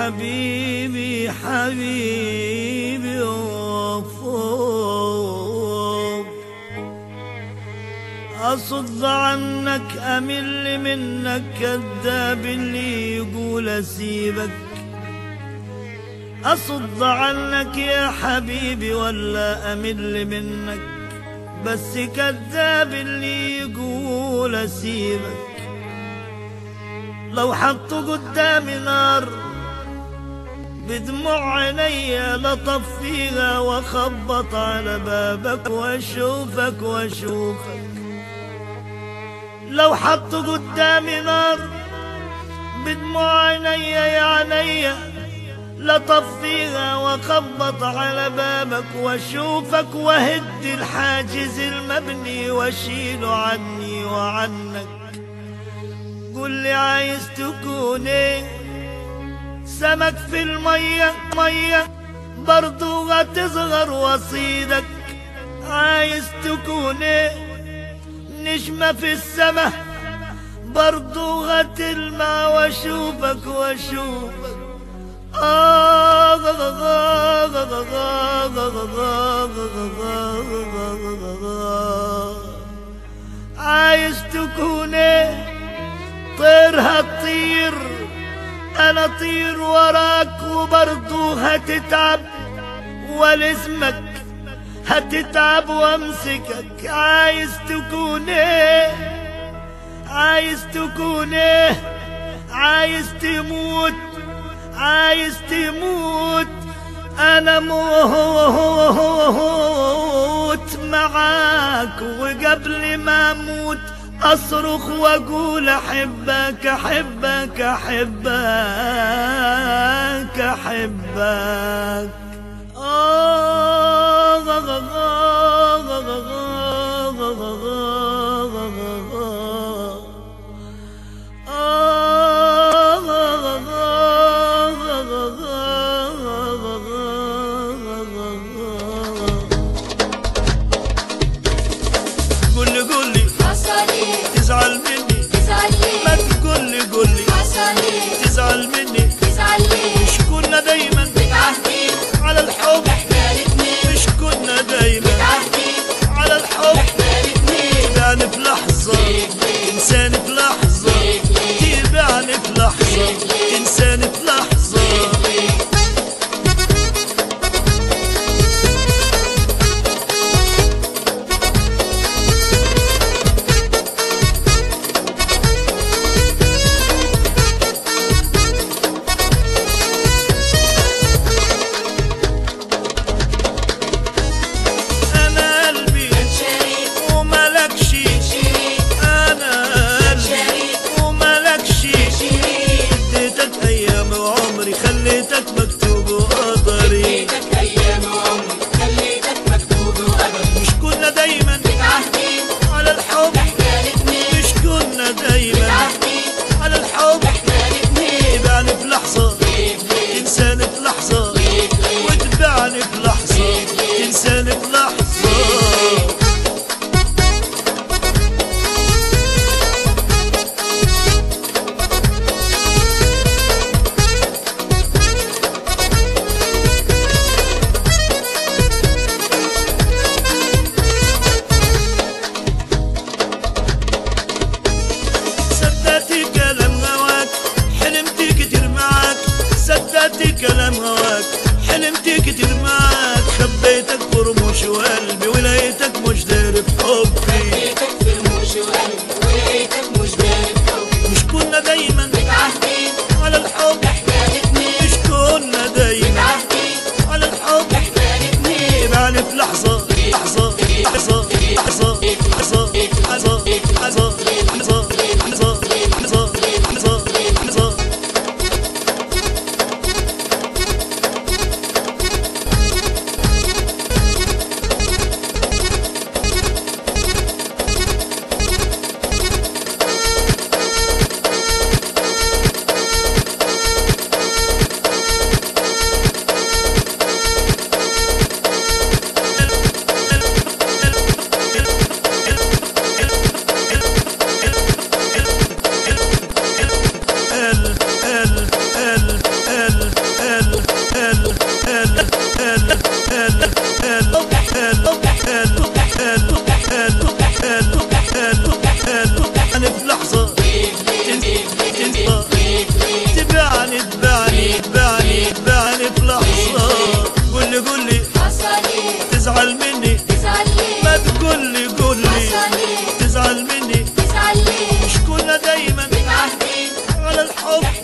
حبيبي حبيبي وفوق أصد عنك أمل منك كذاب اللي يقول أسيبك أصد عنك يا حبيبي ولا أمل منك بس كذاب اللي يقول أسيبك لو حطوا قدامي نار بدموع عيني لطفيها واخبط على بابك واشوفك واشوفك لو حطوا قدامي نار بدموع عيني يا عيني لطفيها واخبط على بابك واشوفك وهد الحاجز المبني واشيله عني وعنك قول لي عايز تكون ايه سمك في المية مية برضو هتصغر وصيدك عايز تكون ايه نجمة في السما برضو هتلمع واشوفك واشوفك آه عايز تكون ايه طير هتطير انا طير وراك وبرضو هتتعب ولازمك هتتعب وامسكك عايز تكون ايه عايز تكون ايه عايز تموت عايز تموت انا موت معاك وقبل ما اموت اصرخ واقول احبك احبك احبك احبك آه غا غا غا غا غا غا غا غا غا غا. آه غا غا غا غا غا غا غا غا غا غا. قول لي قول لي حصلي تزعل مني ما تزعلي تقول لي قول لي حصلي تزعل مني تزعلي مش كنا دايما متعهدين على الحب احنا الاتنين مش كنا دايما متعهدين على الحب احنا الاتنين تبعني في لحظة تنساني في لحظة تبعني في لحظة تنساني في لحظة أنا قلبي شريك وملكش شريك أنا قلبي شريك وملكش شريك اديتك أيام وعمري خليتك مكتوب وقدري خليتك ايام عمري خليتك مكتوب وابد مش كنا دايما متعهدين على الحب احنا الاتنين مش كنا دايما متعهدين على الحب احنا الاتنين تبعني في لحظة تنساني في لحظة وتبعني في لحظة تنساني في لحظة صدقتي كلام هواك حلمت كتير معاك صدقتي كلام هواك حلمت كتير معاك خبيتك برموش وقلبي ولقيتك مش داري بحبي لقيتك في رموش وقلبي ولقيتك مش داري بحبي مش كنا دايما متعهدين على الحب احنا الاتنين مش كنا دايما متعهدين على الحب احنا الاتنين تبعني في لحظة لحظة لحظة لحظة لحظة لحظة لحظة لحظة لحظة لحظة لحظة لحظة هلا هلا هلا هلا هلا هلا هلا هلا هلا انا في لحظة تبعني تبعني تبعني تبعني في لحظة قول لي قول لي حصل ايه تزعل مني تزعل ليه ما تقول لي قول لي حصل ايه تزعل مني تزعل ليه مش كنا دايما متعهدين على الحب